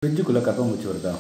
ஃப்ரிட்ஜுக்குள்ளே கப்பம்பூச்சி வருதா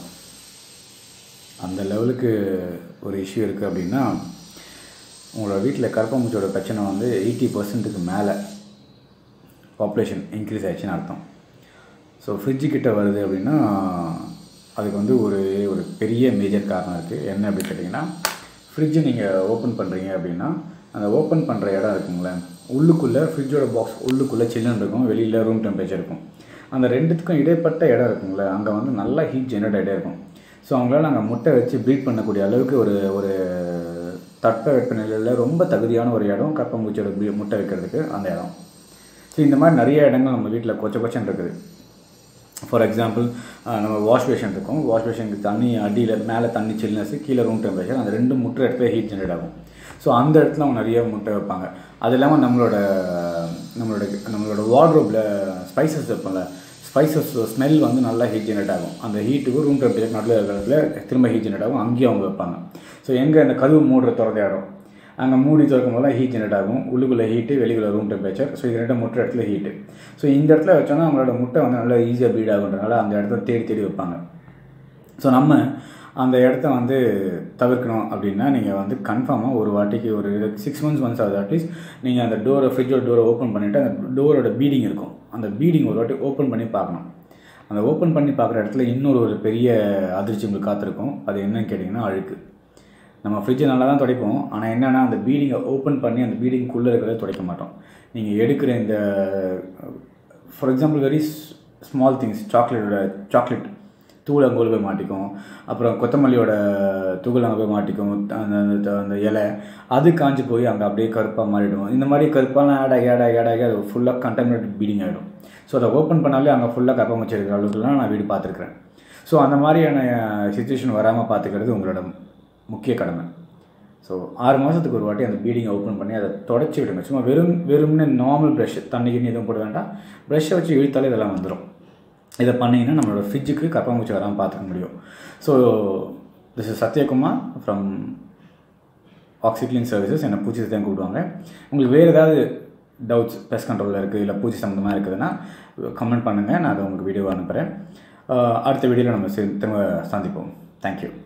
அந்த லெவலுக்கு ஒரு இஷ்யூ இருக்குது அப்படின்னா உங்களோட வீட்டில் கரப்பாம்பூச்சியோட பிரச்சனை வந்து எயிட்டி பர்சன்ட்டுக்கு மேலே பாப்புலேஷன் இன்க்ரீஸ் ஆயிடுச்சுன்னு அர்த்தம் ஸோ ஃப்ரிட்ஜு கிட்ட வருது அப்படின்னா அதுக்கு வந்து ஒரு ஒரு பெரிய மேஜர் காரணம் இருக்குது என்ன அப்படின்னு கேட்டிங்கன்னா ஃப்ரிட்ஜு நீங்கள் ஓப்பன் பண்ணுறீங்க அப்படின்னா அந்த ஓப்பன் பண்ணுற இடம் இருக்குங்களே உள்ளுக்குள்ளே ஃப்ரிட்ஜோட பாக்ஸ் உள்ளுக்குள்ளே சில்லுன்னு இருக்கும் வெளியில் ரூம் டெம்பரேச்சர் இருக்கும் அந்த ரெண்டுத்துக்கும் இடைப்பட்ட இடம் இருக்குங்களே அங்கே வந்து நல்லா ஹீட் ஜெனரேட் ஆகிட்டே இருக்கும் ஸோ அவங்களால அங்கே முட்டை வச்சு ப்ரீட் பண்ணக்கூடிய அளவுக்கு ஒரு ஒரு தட்ப வெப்பநிலையில் ரொம்ப தகுதியான ஒரு இடம் கப்பம்பூச்சியோட ப்ரீ- முட்டை வைக்கிறதுக்கு அந்த இடம் ஸோ இந்த மாதிரி நிறைய இடங்கள் நம்ம வீட்டில் கொச்ச கொச்சன் இருக்குது ஃபார் எக்ஸாம்பிள் நம்ம வாஷ் பேஷன் இருக்கும் வாஷ் பேஷனுக்கு தண்ணி அடியில் மேலே தண்ணி சில்னஸ் கீழே ரூம் டெம்பரேச்சர் அந்த ரெண்டு முட்டை இடத்துல ஹீட் ஜெனரேட் ஆகும் ஸோ அந்த இடத்துல அவங்க நிறைய முட்டை வைப்பாங்க அது இல்லாமல் நம்மளோட நம்மளோட நம்மளோட வார்ட்ரோப்பில் ஸ்பைசஸ் வைப்போம்ல ஸ்பைசஸ் ஸ்மெல் வந்து நல்லா ஹீட் ஜெனரேட் ஆகும் அந்த ஹீட்டுக்கு ரூம் டெம்பரேச்சர் நடுவில் இருக்கிறதுல திரும்ப ஹீட் ஜெனரேட் ஆகும் அங்கேயும் அவங்க வைப்பாங்க ஸோ எங்கே அந்த கதவு மூடுற திறந்த இடம் அங்கே மூடி திறக்கும் போதெல்லாம் ஹீட் ஜெனரேட் ஆகும் உள்ளுக்குள்ளே ஹீட்டு வெளிக்குள்ள ரூம் டெம்பரேச்சர் ஸோ இது ரெண்டும் முட்டை இடத்துல ஹீட்டு ஸோ இந்த இடத்துல வச்சோன்னா அவங்களோட முட்டை வந்து நல்லா ஈஸியாக ப்ரீட் ஆகுன்றனால அந்த இடத்த தேடி தேடி வைப்பாங்க ஸோ நம்ம அந்த இடத்த வந்து தவிர்க்கணும் அப்படின்னா நீங்கள் வந்து கன்ஃபார்மாக ஒரு வாட்டிக்கு ஒரு சிக்ஸ் மந்த்ஸ் ஒன்ஸ் ஆகுது அட்லீஸ்ட் நீங்கள் அந்த டோரை ஃப்ரிட்ஜோட டோரை ஓப்பன் பண்ணிவிட்டு அந்த டோரோட பீடிங் இருக்கும் அந்த பீடிங் ஒரு வாட்டி ஓப்பன் பண்ணி பார்க்கணும் அந்த ஓப்பன் பண்ணி பார்க்குற இடத்துல இன்னொரு ஒரு பெரிய அதிர்ச்சி உங்களுக்கு காத்திருக்கும் அது என்னன்னு கேட்டிங்கன்னா அழுக்கு நம்ம ஃப்ரிட்ஜை நல்லா தான் துடைப்போம் ஆனால் என்னென்னா அந்த பீடிங்கை ஓப்பன் பண்ணி அந்த பீடிங்குள்ளே இருக்கிறத துடைக்க மாட்டோம் நீங்கள் எடுக்கிற இந்த for example very small things சாக்லேட்டோட சாக்லேட் தூள் அங்கே போய் மாட்டிக்கும் அப்புறம் கொத்தமல்லியோட தூள் அங்கே போய் மாட்டிக்கும் அந்த அந்த அந்த இலை அது காஞ்சு போய் அங்கே அப்படியே கருப்பாக மாறிடும் இந்த மாதிரி கருப்பாலாம் ஆட் ஆகி ஆட் ஆகி ஆட் ஆகி அது ஃபுல்லாக கண்டமினேட்டட் பீடிங் ஆகிடும் ஸோ அதை ஓப்பன் பண்ணாலே அங்கே ஃபுல்லாக கப்பம் வச்சிருக்கிற அளவுக்குலாம் நான் வீடு பார்த்துருக்குறேன் ஸோ அந்த மாதிரியான சுச்சுவேஷன் வராமல் பார்த்துக்கிறது உங்களோட முக்கிய கடமை ஸோ ஆறு மாதத்துக்கு ஒரு வாட்டி அந்த பீடிங்கை ஓப்பன் பண்ணி அதை தொடச்சி விடுங்க சும்மா வெறும் வெறும்னு நார்மல் ப்ரஷ் தண்ணி கிண்ணி எதுவும் போட வேண்டாம் ப்ரஷ்ஷை வச்சு இழுத்தாலே இதெல்லாம் வந்துடும் இதை பண்ணிங்கன்னா நம்மளோட ஃப்ரிட்ஜுக்கு கப்பாம்பூச்சி வராமல் பார்த்துக்க முடியும் so this is Sathyakumar from Oxyclean services என்னை பூச்சி தான் கூப்பிடுவாங்க உங்களுக்கு வேறு ஏதாவது டவுட்ஸ் பெஸ்ட் கண்ட்ரோலில் இருக்குது இல்லை பூச்சி சம்மந்தமாக இருக்குதுன்னா கமெண்ட் பண்ணுங்கள் நான் அதை உங்களுக்கு வீடியோ அனுப்புகிறேன் அடுத்த வீடியோவில் நம்ம சே- திரும்ப சந்திப்போம் தேங்க்யூ